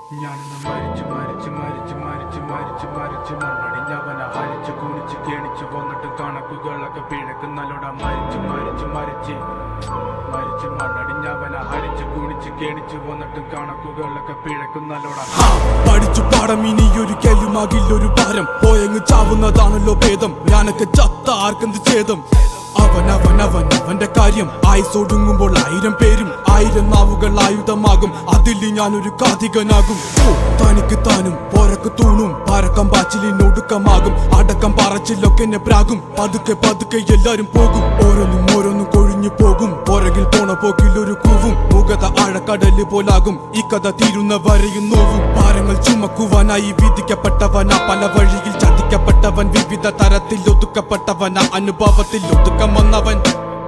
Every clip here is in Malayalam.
ഞാനിന്ന് മരിച്ചു മരിച്ചു മരിച്ചു മരിച്ചു മരിച്ചു മരിച്ചു മണ്ണടിഞ്ഞവന ഹരിച്ചു കുണിച്ച് കേണിച്ചു വന്നിട്ട് കണക്കുകളൊക്കെ പിഴക്കുന്നല്ലോട മരിച്ചു മരിച്ചു മരിച്ച് മരിച്ചു മണ്ണടിഞ്ഞവന ഹരിച്ചു കുണിച്ച് കേണിച്ചു വന്നിട്ട് കണക്കുകളൊക്കെ പിഴക്കുന്നല്ലോട ആ, പഠിച്ചു പാടം ഇനിയൊരു കെലുമാകില്ലൊരു ഭാരം പോയങ്ങ് ചാവുന്നതാണല്ലോ ഭേദം ഞാനൊക്കെ ചത്ത ആർക്കെന്ത് ഛേദം അവൻ അവൻ അവൻ അവന്റെ കാര്യം ആയുസൊടുങ്ങുമ്പോൾ ആയിരം പേരും ആയിരം നാവുകൾ ആയുധമാകും അതിൽ ഞാനൊരു കാതികനാകും ഓ, തനിക്ക് താനും പോരക്ക് തൂണും പരക്കം പാച്ചിലിനൊടുക്കമാകും അടക്കം പറച്ചിലൊക്കെ എന്നെ പ്രാകും പതുക്കെ പതുക്കെ എല്ലാരും പോകും ഓരോന്നും ഓരോന്നും കൊഴിഞ്ഞു പോകും പുറകിൽ പോണ പോക്കിൽ ഒരു കൂവും മുഖത ആഴക്കടല് പോലാകും ഈ കഥ തീരുന്ന വരെയും നോവും ഭാരങ്ങൾ ചുമക്കുവാനായി വിധിക്കപ്പെട്ടവനാ പല വഴിയിൽ ചതിക്കപ്പെട്ടവൻ വിവിധ തരത്തിൽ ഒതുക്കപ്പെട്ടവനാ അനുഭവത്തിൽ ഒതുക്കം വന്നവൻ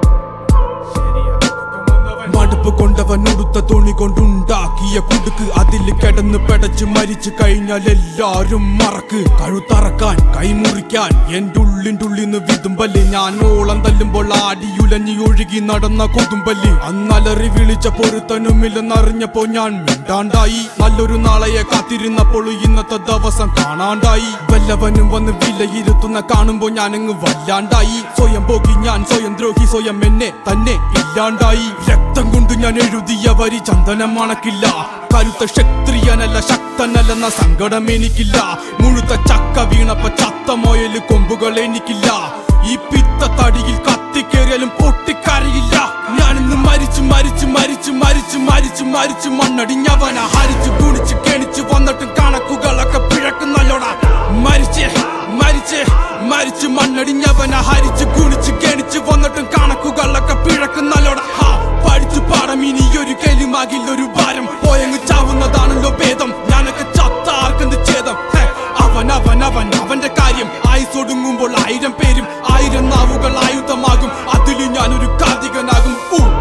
മടുപ്പ് കൊണ്ടവൻ ഉടുത്ത തുണി കൊണ്ടുണ്ടാക്കിയ കുടുക്ക് അതിൽ കിടന്ന് പെടച്ച് മരിച്ചു കഴിഞ്ഞാൽ എല്ലാരും മറക്ക് കഴുത്തറക്കാൻ കൈമുറിക്കാൻ എന്റെ ഉള്ളിൻ്റെ ഉള്ളിന്ന് വിതുമ്പല് ഞാൻ ഓളം തല്ലുമ്പോൾ ആടിയുലഞ്ഞി ഒഴുകി നടന്ന കൊതുമ്പല് അന്നലറി വിളിച്ച പൊരുത്തനുമില്ലെന്നറിഞ്ഞപ്പോ ഞാൻ മിണ്ടാണ്ടായി നല്ലൊരു നാളെയെ കാത്തിരുന്നപ്പോൾ ഇന്നത്തെ ദിവസം കാണാണ്ടായി വല്ലവനും വന്ന് വിലയിരുത്തുന്ന കാണുമ്പോ ഞാനങ്ങ് വല്ലാണ്ടായി സ്വയം പോകി ഞാൻ സ്വയം ദ്രോഹി സ്വയം എന്നെ തന്നെ ഇല്ലാണ്ടായി രക്തം കൊണ്ട് ഞാൻ എഴുതിയ വരി ചന്ദനം മണക്കില്ല കരുത്ത ക്ഷത്രിയനല്ല ശക്തനല്ലെന്ന സങ്കടം എനിക്കില്ല മുഴുത്ത ചക്ക വീണപ്പ ചത്ത മൊയല് കൊമ്പുകൾ എനിക്കില്ല ഈ പിത്ത തടിയിൽ കത്തിക്കേറിയാലും പൊട്ടിക്കരയില്ല ഞാനിന്ന് മരിച്ചു മരിച്ചു മരിച്ചു മരിച്ചു മരിച്ചു മരിച്ചു മണ്ണടിഞ്ഞവന ഹരിച്ചു കുണിച്ചു കെണിച്ചു വന്നിട്ടും കണക്കുകളൊക്കെ പിഴക്കുന്നല്ലോടാ മരിച്ചേ മരിച്ചേ മരിച്ചു മണ്ണടിഞ്ഞവന ഹരിച്ചു കുണിച്ചു കെണിച്ചു വന്നിട്ടും കണക്കുകളൊക്കെ പിഴക്കുന്നല്ലോടാ ഹാ, പഠിച്ചു പാടം ഇനിയൊരു കെലുമാകില്ലൊരു ഭാരം പോയങ്ങ് ചാവുന്നതാണല്ലോ ഭേദം ഞാനൊക്കെ ചത്ത ആർക്കെന്ത് ഛേദം ഹേ, അവൻ അവൻ അവൻ അവന്റെ കാര്യം ആയുസൊടുങ്ങുമ്പോൾ ആയിരം പേരും ആയിരം നാവുകൾ ആയുധമാകും അതിൽ ഞാനൊരു കാതികനാകും ഊ